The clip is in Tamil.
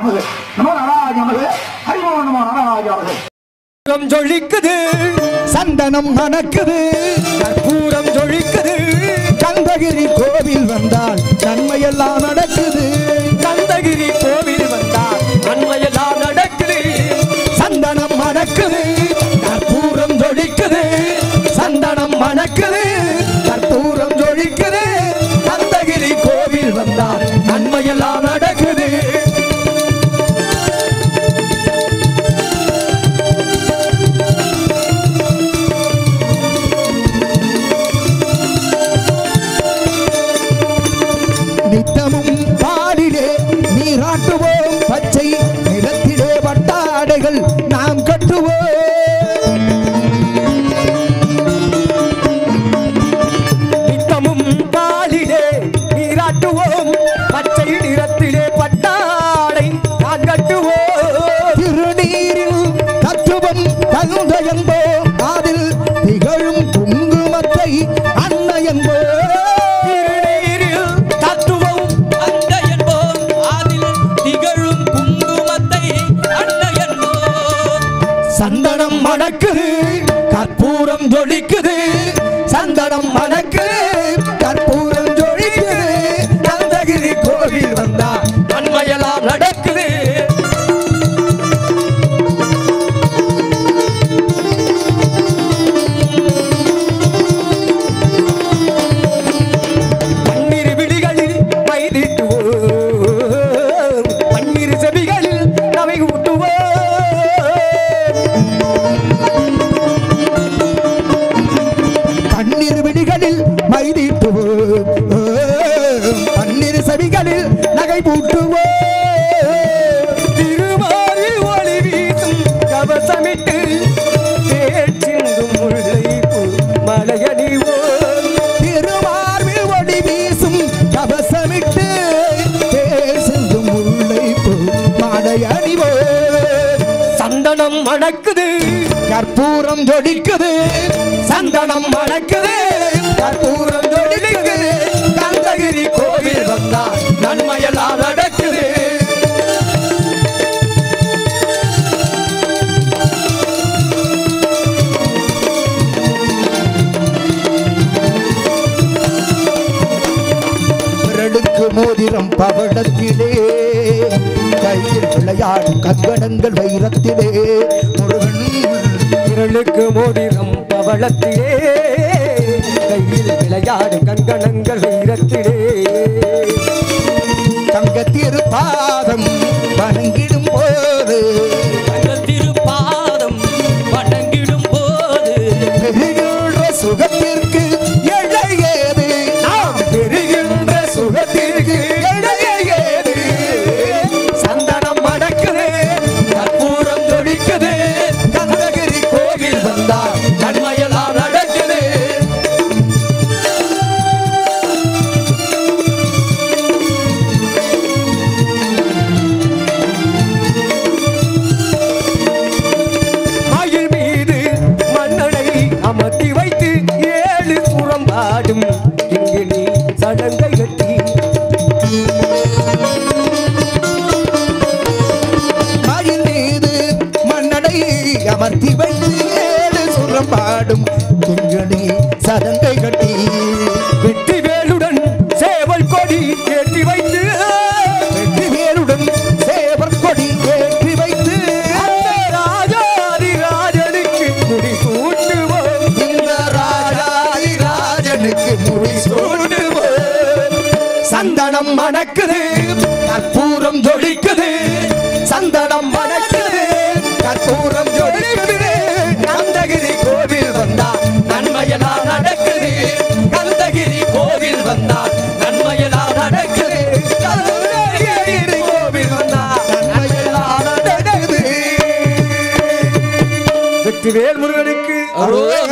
நமது நமோ நாராஜ நமது ஹரிமோ நமோ நாராஜ நமது கற்பூரம் ஜொலிக்குது சந்தனம் மணக்குது கற்பூரம் ஜொலிக்குது கந்தகிரி கோவில் வந்தால் நன்மையெல்லாம் நடக்குது கந்தகிரி கோவில் வந்தால் நன்மையெல்லாம் நடக்குது சந்தனம் மணக்குது கற்பூரம் ஜொலிக்குது சந்தனம் மணக்குது கற்பூரம் ஜொலிக்குது கந்தகிரி கோவில் வந்தால் நன்மையெல்லாம் நடக்குது நித்தமும் பாலிலே நீராட்டுவோம் பச்சை நிலத்திலே வட்டாடைகள் நாம் கட்டுவோம் நித்தமும் பாலிலே நீராட்டுவோம் பச்சை நிறத்திலே பட்டாடை நான் கட்டுவோம் திருநீரில் தத்துவம் தகுந்த என்போம் அதில் திகழும் குங்குமத்தை அன்ன என்போம் திருநீரில் தத்துவம் அந்த என்போம் அதில் திகழும் குங்குமத்தை அண்ட என்போம் சந்தனம் மணக்குது கற்பூரம் ஜொலிக்குது சந்தனம் மணக்குது கற்பூரம் ஜொலிக்குது கந்தகிரி கோவில் வந்தா நன்மையெல்லாம் நடக்குது பன்னிரு விழிகளில் மைதிட்டுவோம் பன்னிரு செவிகளில் நவை ஊட்டுவோம் பன்னிரு விழிகளில் மைதிட்டுவோம் பன்னிரு செவிகளில் நகை பூட்டுவோம் திருமாலில் ஒளி வீசும் கவசமிட்டு தேர்ச்சிந்தும் முல்லை பூ மலையணிவோம் திருமார்பில் ஒளி வீசும் கவசமிட்டு தேர் சிந்தும் முல்லை பூ மலையணிவோம் சந்தனம் மணக்குது கற்பூரம் ஜொலிக்குது சந்தனம் மணக்குது கற்பூரம் ஜொலிக்குது கந்தகிரி கோவில் வந்தா நன்மையெல்லாம் நடக்குது விரலுக்கு மோதிரம் பவளத்திலே கையில் விளையாடும் கங்கணங்கள் வைரத்திலே முருகன் விரலுக்கு மோதிரம் பவளத்திலே கையில் விளையாடும் கங்கணங்கள் வைரத்திலே தங்க திருப்பாதம் வணங்கிடும் போது தங்கள் திருப்பாதம் வணங்கிடும் போது பெறுகின்ற சுகத்திற்கு எழையேது நாம் பெறுகின்ற சுகத்திற்கு எழையேது சந்தனம் மணக்குது கற்பூரம் தொடிக்குது கந்தகிரி கோவில் வந்தால் நன்மையெல்லாம் நடக்குது மயில் மீது மன்னனை அமர்த்தி வைத்து ஏழு புறம் பாடும் இங்கு நீ சடங்கை கட்டி மயில் மீது மன்னனை அமர்த்தி வைத்து ஏழு சுரம் பாடும் இங்கு நீ சடங்கை கட்டி வெற்றி வேலுடன் சேவல் கொடி ஏற்றி வைத்து வெற்றி வேலுடன் சேவல் கொடி ஏற்றி வைத்து அந்த ராஜாதி ராஜனுக்கு முடி சூட்டுவோம் இந்த ராஜாதி ராஜனுக்கு முடி சூட்டுவோம் சந்தனம் மணக்குது கற்பூரம் ஜொலிக்குது சந்தனம் மணக்குது கற்பூரம் ஜொலிக்குது கந்தகிரி கோவில் வந்தா நன்மையெல்லாம் நடக்குது கந்தகிரி கோவில் வந்தா நன்மையெல்லாம் நடக்குது கந்தகிரி கோவில் வந்தா நன்மையெல்லாம் நடக்குது வெற்றிவேல் முருகனுக்கு அரோகரா